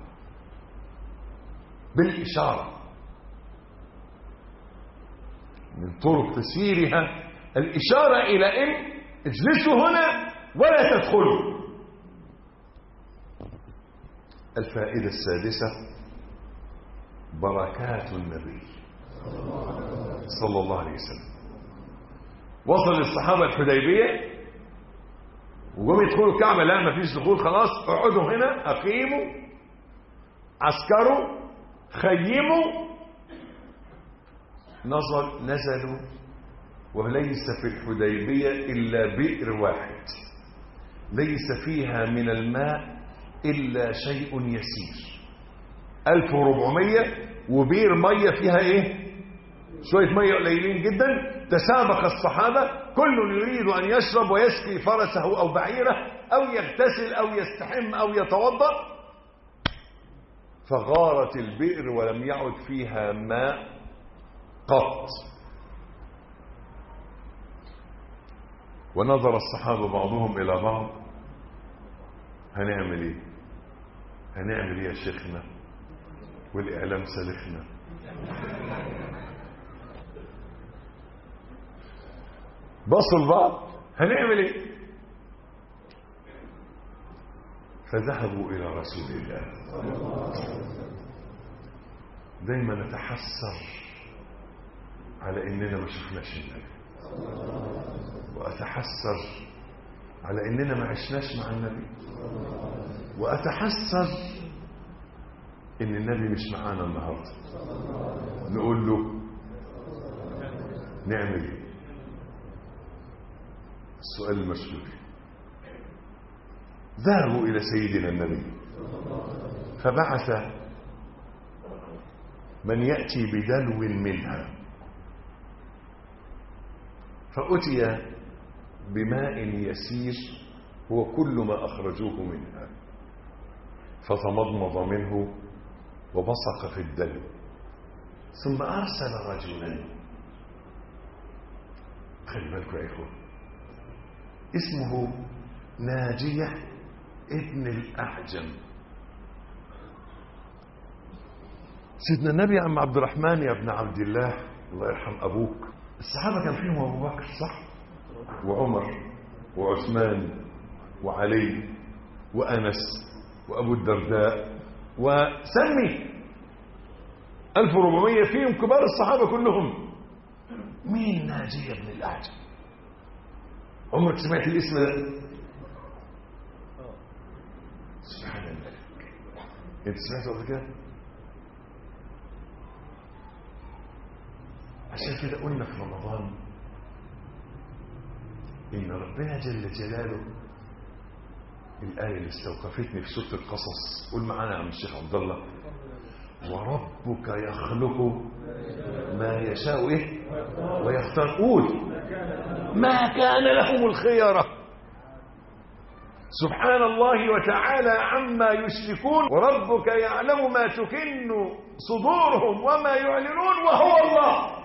بالإشارة من طرق تسييرها الإشارة إلى أن اجلسوا هنا ولا تدخلوا الفائدة السادسة بركات النبي صلى الله عليه وسلم وصل الصحابة الحديبية وقوم يدخلوا الكعبة لا ما فيش دخول خلاص اقعدوا هنا أقيموا عسكروا خيموا نظر نزلوا وليس في الحديبية إلا بئر واحد ليس فيها من الماء إلا شيء يسير 1400 وبير مية فيها إيه شوية مية قليلين جدا تسابق الصحابة كل يريد أن يشرب ويسقي فرسه أو بعيره أو يغتسل أو يستحم أو يتوضأ فغارت البئر ولم يعد فيها ماء قط ونظر الصحابة بعضهم إلى بعض هنعمل ايه هنعمل ايه يا شيخنا والإعلام سلخنا بصوا لبعض هنعمل ايه فذهبوا إلى رسول الله دايما نتحسر على إننا ما شفناش النبي وأتحسر على إننا ما عشناش مع النبي وأتحسر إن النبي مش معانا النهاردة نقول له نعمل ايه السؤال المشهور ذهبوا إلى سيدنا النبي فبعث من يأتي بدلو منها فأتي بماء يسير هو كل ما أخرجوه منها فتمضمض منه وبصق في الدلو ثم أرسل رجلا خلي بالكم يا إخوة اسمه ناجية ابن الأعجم سيدنا النبي يا عم عبد الرحمن يا ابن عبد الله الله يرحم أبوك الصحابة كان فيهم أبو بكر صح وعمر وعثمان وعلي وأنس وأبو الدرداء وسمي 1400 فيهم كبار الصحابة كلهم مين ناجية بن الأعجم عمرك سمعت الاسم ده سبحان الملك انت سمعته قبل كده عشان كده قلنا في رمضان ان ربنا جل جلاله الآية اللي استوقفتني في سورة القصص قول معانا يا عم الشيخ عبد الله وربك يخلق ما يشاء ايه ويختار قول ما كان لهم الخيرة سبحان الله وتعالى عما يشركون وربك يعلم ما تكن صدورهم وما يعلنون وهو الله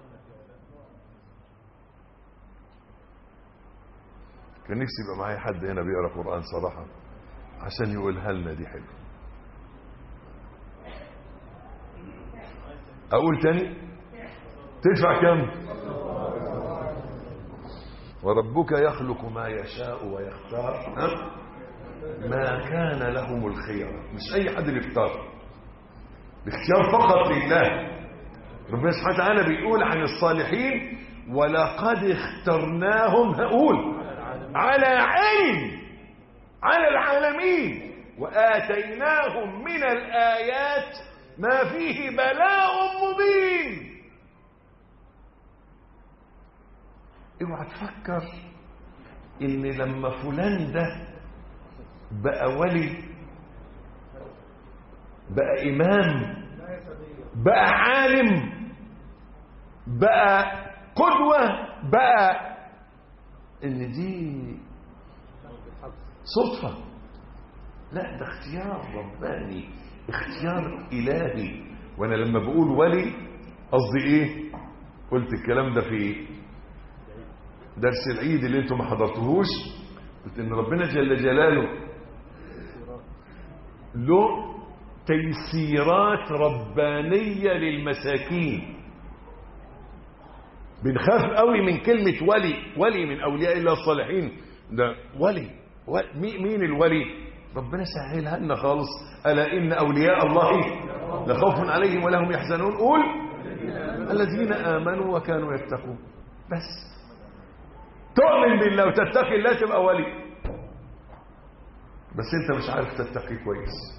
كان نفسي يبقى معايا حد هنا بيقرا قران صراحه عشان يقولها لنا دي حلوه اقول تاني تدفع كم وربك يخلق ما يشاء ويختار ها؟ ما كان لهم الخير مش اي حد اللي يختار الاختيار فقط لله ربنا سبحانه وتعالى بيقول عن الصالحين ولقد اخترناهم هقول على علم على العالمين وآتيناهم من الآيات ما فيه بلاء مبين اوعى تفكر ان لما فلان ده بقى ولي بقى امام بقى عالم بقى قدوة بقى ان دي صدفة لا ده اختيار رباني اختيار الهي وانا لما بقول ولي قصدي ايه قلت الكلام ده في درس العيد اللي انتم ما حضرتوهوش قلت ان ربنا جل جلاله له تيسيرات ربانية للمساكين بنخاف قوي من كلمة ولي ولي من أولياء الله الصالحين ده ولي مين الولي ربنا سهلها لنا خالص ألا إن أولياء الله لخوف عليهم ولا هم يحزنون قول الذين آمنوا وكانوا يتقون بس تؤمن بالله وتتقي الله تبقى ولي بس انت مش عارف تتقي كويس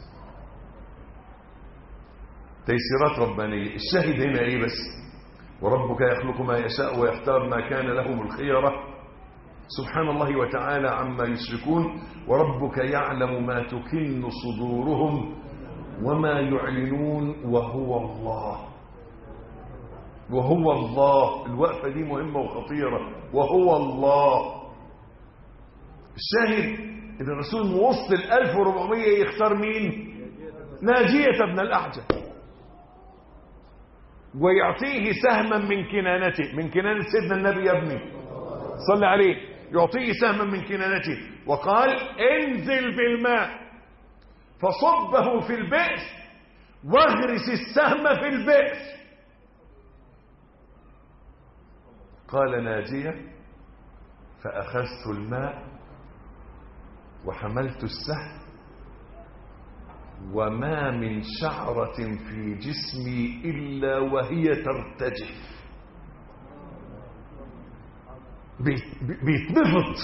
تيسيرات ربانية الشاهد هنا ايه بس وربك يخلق ما يشاء ويختار ما كان لهم الخيرة سبحان الله وتعالى عما يشركون وربك يعلم ما تكن صدورهم وما يعلنون وهو الله وهو الله الوقفة دي مهمة وخطيرة وهو الله الشاهد ان الرسول موسط ال 1400 يختار مين ناجية ابن الأعجم ويعطيه سهما من كنانته من كنانة سيدنا النبي يا ابني صلى عليه يعطيه سهما من كنانته وقال انزل بالماء فصبه في البئر واغرس السهم في البئر قال ناجية فأخذت الماء وحملت السهم وما من شعرة في جسمي إلا وهي ترتجف بيت- بيتنفض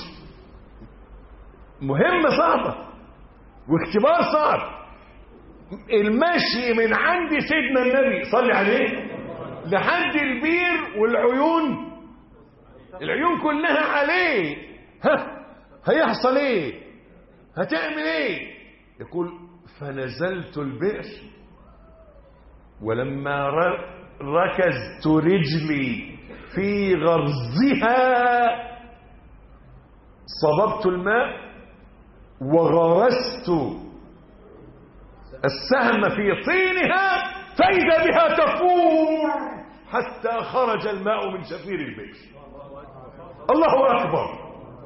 مهمة صعبة واختبار صعب المشي من عند سيدنا النبي صلي عليه لحد البير والعيون العيون كلها عليه ها هيحصل ايه هتعمل ايه يقول فنزلت البئر ولما ر- ركزت رجلي في غرزها صببت الماء وغرست السهم في طينها فإذا بها تفور حتى خرج الماء من شفير البئر الله أكبر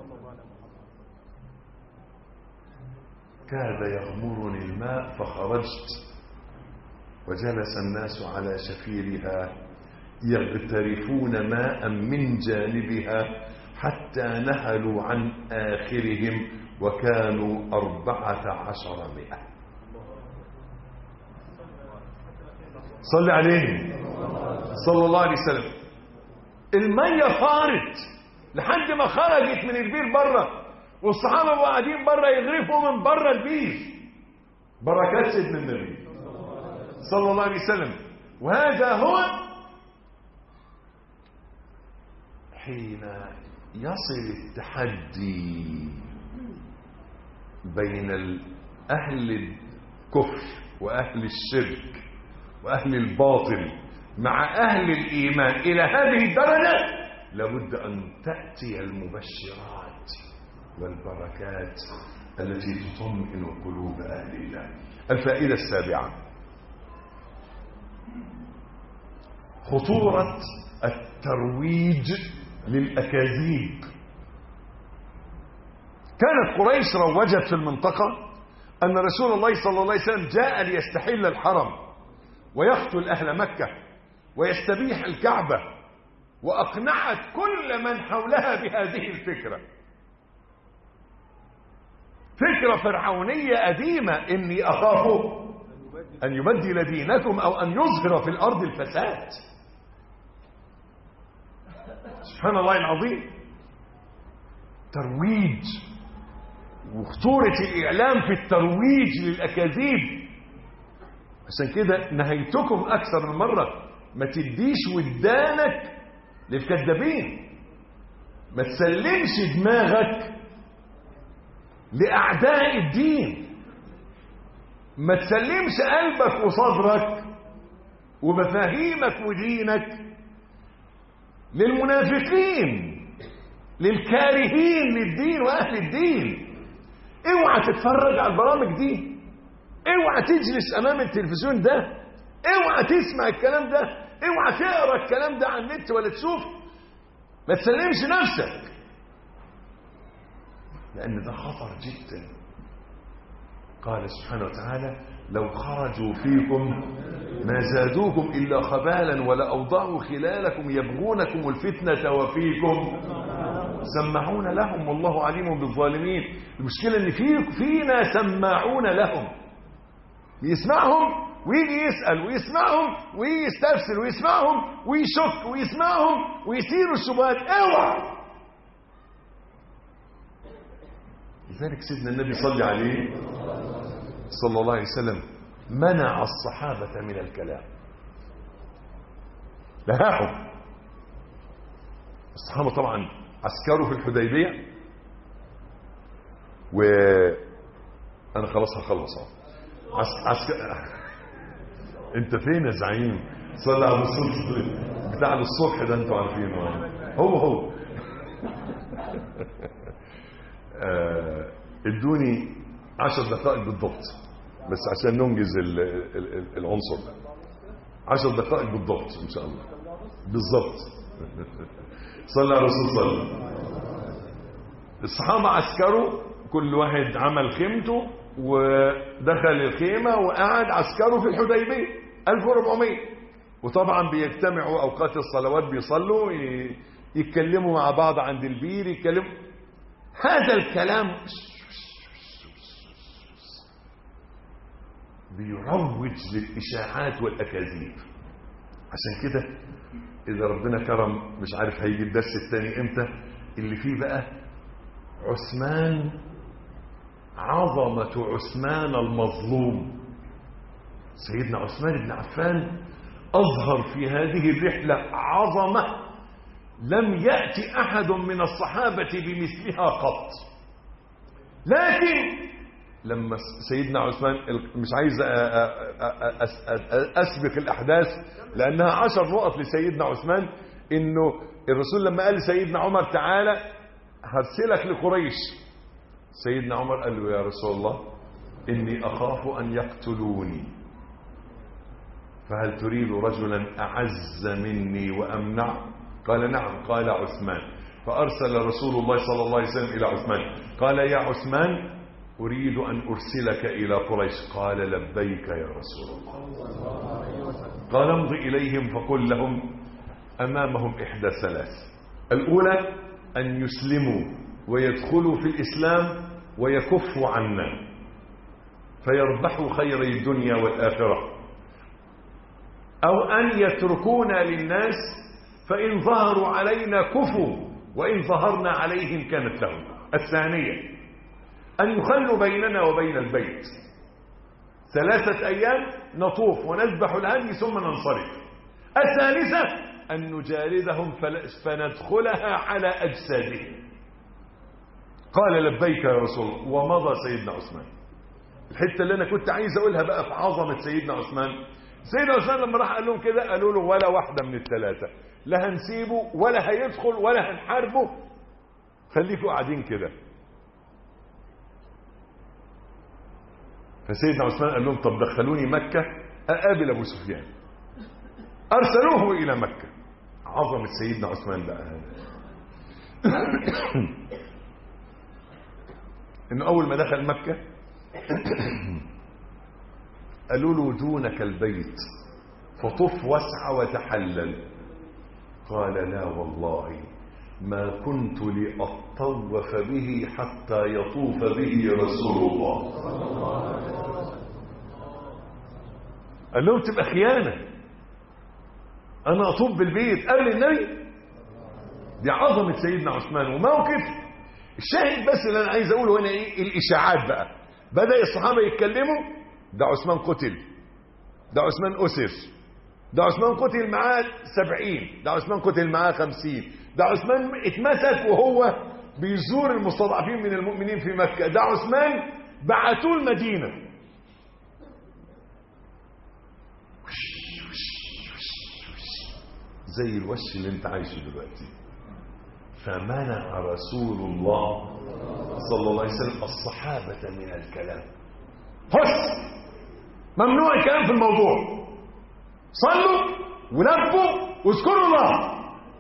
كاد يغمرني الماء فخرجت وجلس الناس على شفيرها يغترفون ماء من جانبها حتى نهلوا عن آخرهم وكانوا أربعة عشر مئة صلى عليه صلى الله عليه وسلم المية فارت لحد ما خرجت من البير بره والصحابة بقوا قاعدين بره يغرفوا من بره البير بركات سيدنا النبي صلى الله عليه وسلم وهذا هو حين يصل التحدي بين ال- أهل الكفر وأهل الشرك وأهل الباطل مع أهل الإيمان إلى هذه الدرجة لابد أن تأتي المبشرات والبركات التي تطمئن قلوب أهل الله الفائدة السابعة خطورة الترويج للأكاذيب كانت قريش روجت في المنطقة أن رسول الله صلى الله عليه وسلم جاء ليستحل الحرم ويقتل أهل مكة ويستبيح الكعبة وأقنعت كل من حولها بهذه الفكرة فكرة فرعونية قديمة إني أخاف أن يبدل دينكم أو أن يظهر في الأرض الفساد سبحان الله العظيم ترويج وخطورة الإعلام في الترويج للأكاذيب عشان كده نهيتكم أكثر من مرة ما تديش ودانك للكذابين ما تسلمش دماغك لأعداء الدين ما تسلمش قلبك وصدرك ومفاهيمك ودينك للمنافقين للكارهين للدين واهل الدين اوعى تتفرج على البرامج دي اوعى تجلس امام التلفزيون ده اوعى تسمع الكلام ده اوعى تقرا الكلام ده على النت ولا تشوف ما تسلمش نفسك لان ده خطر جدا قال سبحانه وتعالى لو خرجوا فيكم ما زادوكم إلا خبالا ولأوضعوا خلالكم يبغونكم الفتنة وفيكم سماعون لهم والله عليم بالظالمين المشكلة ان في فينا سماعون لهم يسمعهم ويجي يسأل ويسمعهم ويجي يستفسر ويسمعهم ويشك ويسمعهم ويثير الشبهات اوعى لذلك سيدنا النبي صلى عليه صلى الله عليه وسلم منع الصحابة من الكلام نهاهم الصحابة طبعا عسكروا في الحديبية و انا خلاص هخلص اهو عس... عسكر انت فين يا زعيم صلى على الصبح بتاع الصبح ده انتوا عارفينه هو هو آه، ادوني عشر دقائق بالضبط بس عشان ننجز ال- ال- ال- العنصر ده عشر دقائق بالضبط ان شاء الله بالضبط صلى على الرسول صلى الصحابة عسكروا كل واحد عمل خيمته ودخل الخيمة وقعد عسكروا في الحديبية 1400 وطبعا بيجتمعوا أوقات الصلوات بيصلوا ي- يتكلموا مع بعض عند البير يتكلموا هذا الكلام بيروج للإشاعات والأكاذيب عشان كده إذا ربنا كرم مش عارف هيجي الدرس الثاني إمتى اللي فيه بقى عثمان عظمة عثمان المظلوم سيدنا عثمان بن عفان أظهر في هذه الرحلة عظمة لم يأتي أحد من الصحابة بمثلها قط لكن لما سيدنا عثمان مش عايز أسبق الأحداث لأنها عشر نقط لسيدنا عثمان إنه الرسول لما قال لسيدنا عمر تعالى هرسلك لقريش سيدنا عمر قال له يا رسول الله إني أخاف أن يقتلوني فهل تريد رجلا أعز مني وأمنع قال نعم قال عثمان فأرسل رسول الله صلى الله عليه وسلم إلى عثمان قال يا عثمان أريد أن أرسلك إلى قريش قال لبيك يا رسول الله قال امض إليهم فقل لهم أمامهم إحدى ثلاث الأولى أن يسلموا ويدخلوا في الإسلام ويكفوا عنا فيربحوا خيري الدنيا والآخرة أو أن يتركونا للناس فإن ظهروا علينا كفوا وإن ظهرنا عليهم كانت لهم الثانية أن يخلوا بيننا وبين البيت ثلاثة أيام نطوف ونذبح الهدي ثم ننصرف الثالثة أن نجاردهم فندخلها على أجسادهم قال لبيك يا رسول الله ومضى سيدنا عثمان الحتة اللي أنا كنت عايز أقولها بقى في عظمة سيدنا عثمان سيدنا عثمان لما راح قال لهم كده قالوا له ولا واحدة من الثلاثة لا هنسيبه ولا هيدخل ولا هنحاربه خليكوا قاعدين كده فسيدنا عثمان قال لهم طب دخلوني مكة أقابل أبو سفيان أرسلوه إلى مكة عظمة سيدنا عثمان بقى هذا إنه أول ما دخل مكة قالوا له دونك البيت فطف واسع وتحلل قال لا والله ما كنت لأطوف به حتى يطوف به رسول الله قال لهم تبقى خيانة أنا أطوف بالبيت قبل النبي دي عظمة سيدنا عثمان وموقف الشاهد بس اللي أنا عايز أقوله هنا إيه الإشاعات بقى بدأ الصحابة يتكلموا ده عثمان قتل ده عثمان أسر ده عثمان قتل معاه سبعين ده عثمان قتل معاه خمسين ده عثمان اتمسك وهو بيزور المستضعفين من المؤمنين في مكة ده عثمان بعتوه المدينة زي الوش اللي انت عايشه دلوقتي فمنع رسول الله صلى الله عليه وسلم الصحابة من الكلام هس ممنوع الكلام في الموضوع صلوا ولبوا واذكروا الله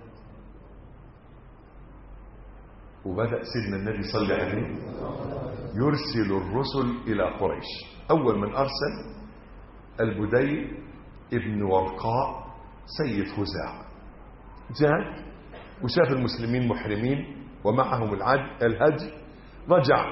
وبدأ سيدنا النبي صلى عليه يرسل الرسل إلى قريش أول من أرسل البدي ابن ورقاء سيد خزاعة جاء وشاف المسلمين محرمين ومعهم العد الهدي رجع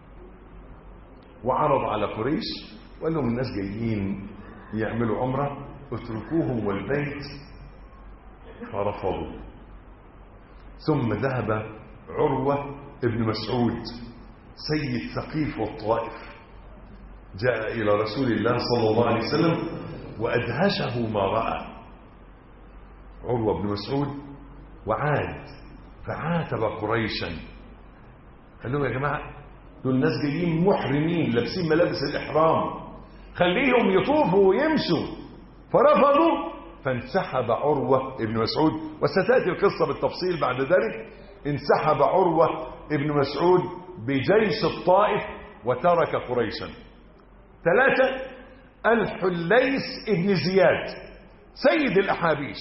وعرض على قريش وقال لهم الناس جايين يعملوا عمره اتركوهم والبيت فرفضوا ثم ذهب عروة ابن مسعود سيد ثقيف والطائف جاء إلى رسول الله صلى الله عليه وسلم وأدهشه ما رأى عروة بن مسعود وعاد فعاتب قريشا قال لهم يا جماعة دول الناس جايين محرمين لابسين ملابس الإحرام خليهم يطوفوا ويمشوا فرفضوا فانسحب عروة ابن مسعود وستأتي القصة بالتفصيل بعد ذلك انسحب عروة ابن مسعود بجيش الطائف وترك قريشا ثلاثة الحليس ابن زياد سيد الأحابيش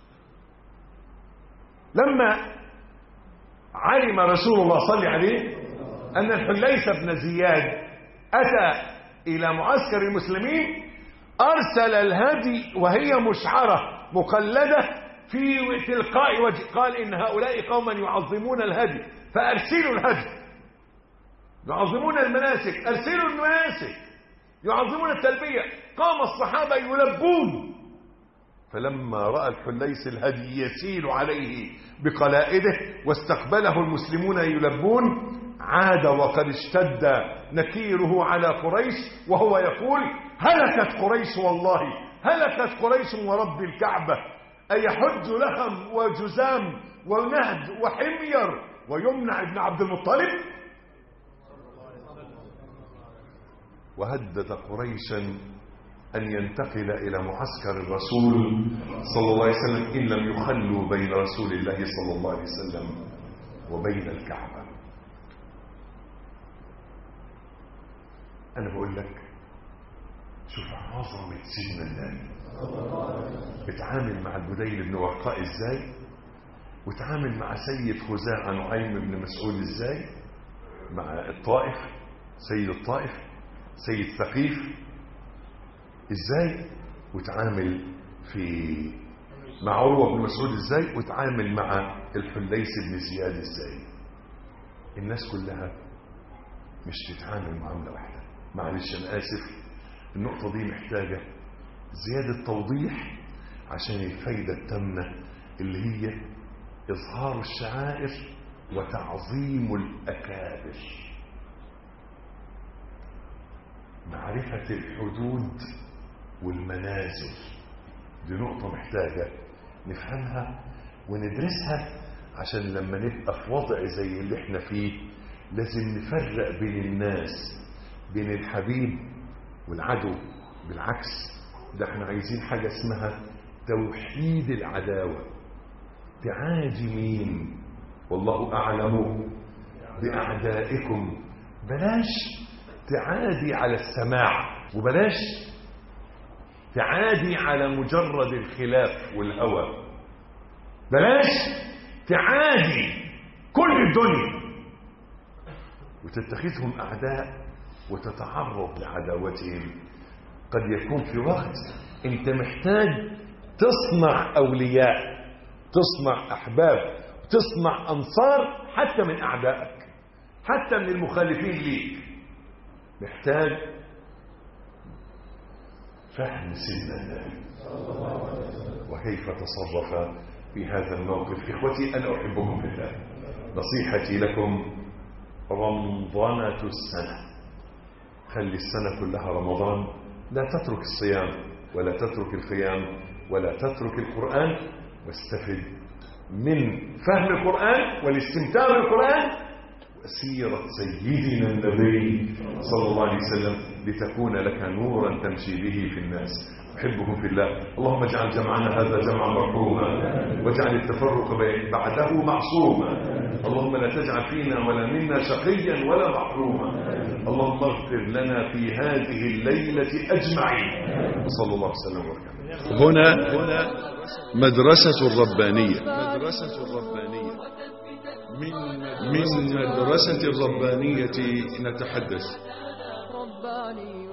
لما علم رسول الله صلى عليه أن الحليس بن زياد أتى إلى معسكر المسلمين أرسل الهدي وهي مشعرة مقلدة في تلقاء وجه قال إن هؤلاء قوما يعظمون الهدي فأرسلوا الهدي يعظمون المناسك أرسلوا المناسك يعظمون التلبية قام الصحابة يلبون فلما رأى الحليس الهدي يسيل عليه بقلائده واستقبله المسلمون يلبون عاد وقد اشتد نكيره على قريش وهو يقول هلكت قريش والله هلكت قريش ورب الكعبة أيحج لهم وجزام ونهد وحمير ويمنع ابن عبد المطلب وهدد قريشا أن ينتقل إلى معسكر الرسول صلى الله عليه وسلم إن لم يخلوا بين رسول الله صلى الله عليه وسلم وبين الكعبة أنا بقول لك شوف عظمة سيدنا النبي اتعامل مع البديل بن ورقاء ازاي وتعامل مع سيد خزاعة نعيم بن مسعود ازاي مع الطائف سيد الطائف سيد ثقيف ازاي وتعامل في مع عروة بن مسعود ازاي وتعامل مع الحليس بن زياد ازاي الناس كلها مش تتعامل معاملة واحدة معلش انا اسف النقطة دي محتاجة زيادة توضيح عشان الفايدة التامة اللي هي إظهار الشعائر وتعظيم الأكابر معرفة الحدود والمنازل دي نقطة محتاجة نفهمها وندرسها عشان لما نبقى في وضع زي اللي احنا فيه لازم نفرق بين الناس بين الحبيب والعدو بالعكس ده احنا عايزين حاجة اسمها توحيد العداوة تعادي مين والله أعلم بأعدائكم بلاش تعادي على السماع وبلاش تعادي على مجرد الخلاف والهوى بلاش تعادي كل الدنيا وتتخذهم أعداء وتتعرض لعداوتهم قد يكون في وقت انت محتاج تصنع أولياء تصنع أحباب تصنع أنصار حتى من أعدائك حتى من المخالفين ليك محتاج فهم سيدنا النبي وكيف تصرف في هذا الموقف إخوتي أنا أحبكم في الله نصيحتي لكم رمضانة السنة خلي السنة كلها رمضان لا تترك الصيام ولا تترك القيام ولا تترك القرآن واستفد من فهم القرآن والاستمتاع بالقرآن وسيرة سيدنا النبي صلى الله عليه وسلم لتكون لك نورا تمشي به في الناس أحبكم في الله اللهم اجعل جمعنا هذا جمعا مرحوما واجعل التفرق بعده معصوما اللهم لا تجعل فينا ولا منا شقيا ولا محروما اللهم اغفر لنا في هذه الليلة أجمعين وصلى الله وسلم وبارك هنا هنا مدرسة الربانية مدرسة الربانية من من مدرسة الربانية نتحدث رباني